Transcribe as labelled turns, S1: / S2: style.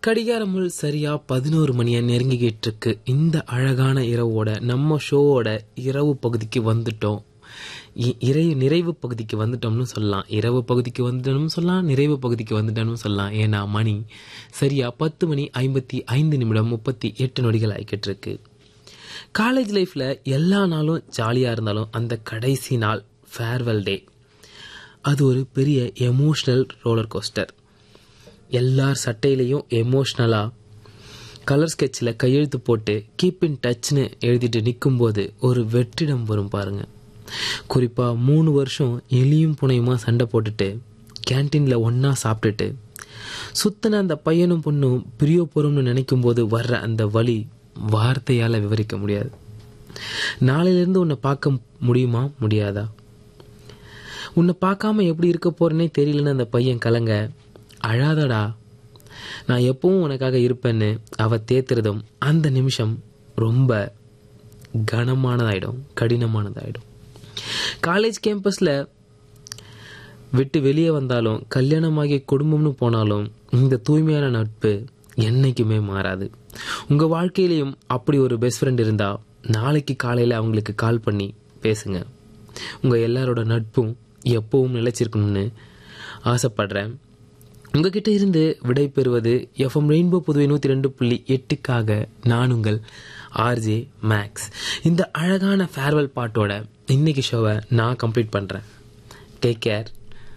S1: கடிகாரமுள் சரியா பதினோரு மணியை நெருங்கிக்கிட்டு இருக்கு இந்த அழகான இரவோட நம்ம ஷோவோட இரவு பகுதிக்கு வந்துட்டோம் இ- இறை நிறைவு பகுதிக்கு வந்துட்டோம்னு சொல்லலாம் இரவு பகுதிக்கு வந்துட்டோம்னு சொல்லலாம் நிறைவு பகுதிக்கு வந்துட்டோம்னு சொல்லலாம் ஏன்னா மணி சரியா பத்து மணி ஐம்பத்தி ஐந்து நிமிடம் முப்பத்தி எட்டு நொடிகள் ஆகிக்கிட்டு இருக்கு காலேஜ் லைஃப்பில் எல்லா நாளும் ஜாலியாக இருந்தாலும் அந்த கடைசி நாள் ஃபேர்வெல் டே அது ஒரு பெரிய எமோஷ்னல் ரோலர் கோஸ்டர் எல்லார் சட்டையிலையும் எமோஷ்னலாக கலர் ஸ்கெட்சில் கையெழுத்து போட்டு கீப் இன் டச்னு எழுதிட்டு நிற்கும்போது ஒரு வெற்றிடம் வரும் பாருங்க குறிப்பாக மூணு வருஷம் எலியும் புனையுமா சண்டை போட்டுட்டு கேன்டீனில் ஒன்றா சாப்பிட்டுட்டு சுத்தன அந்த பையனும் பொண்ணும் பிரிய போகிறோம்னு நினைக்கும் போது வர்ற அந்த வலி வார்த்தையால் விவரிக்க முடியாது நாளையிலேருந்து உன்னை பார்க்க முடியுமா முடியாதா உன்னை பார்க்காம எப்படி இருக்க போறேனே தெரியலன்னு அந்த பையன் கலங்க அழாதடா நான் எப்பவும் உனக்காக இருப்பேன்னு அவ தேத்துறதும் அந்த நிமிஷம் ரொம்ப கனமானதாயிடும் கடினமானதாயிடும் காலேஜ் கேம்பஸில் விட்டு வெளியே வந்தாலும் கல்யாணமாகி குடும்பம்னு போனாலும் இந்த தூய்மையான நட்பு என்னைக்குமே மாறாது உங்கள் வாழ்க்கையிலையும் அப்படி ஒரு பெஸ்ட் ஃப்ரெண்ட் இருந்தால் நாளைக்கு காலையில் அவங்களுக்கு கால் பண்ணி பேசுங்க உங்கள் எல்லாரோட நட்பும் எப்பவும் நிலைச்சிருக்கணும்னு ஆசைப்படுறேன் உங்ககிட்ட இருந்து விடை பெறுவது எஃப்எம் ரெயின்போ புதுவை நூற்றி ரெண்டு புள்ளி எட்டுக்காக நான் உங்கள் ஆர்ஜே மேக்ஸ் இந்த அழகான ஃபேர்வெல் பாட்டோட இன்னைக்கு ஷோவை நான் கம்ப்ளீட் பண்ணுறேன் டேக் கேர்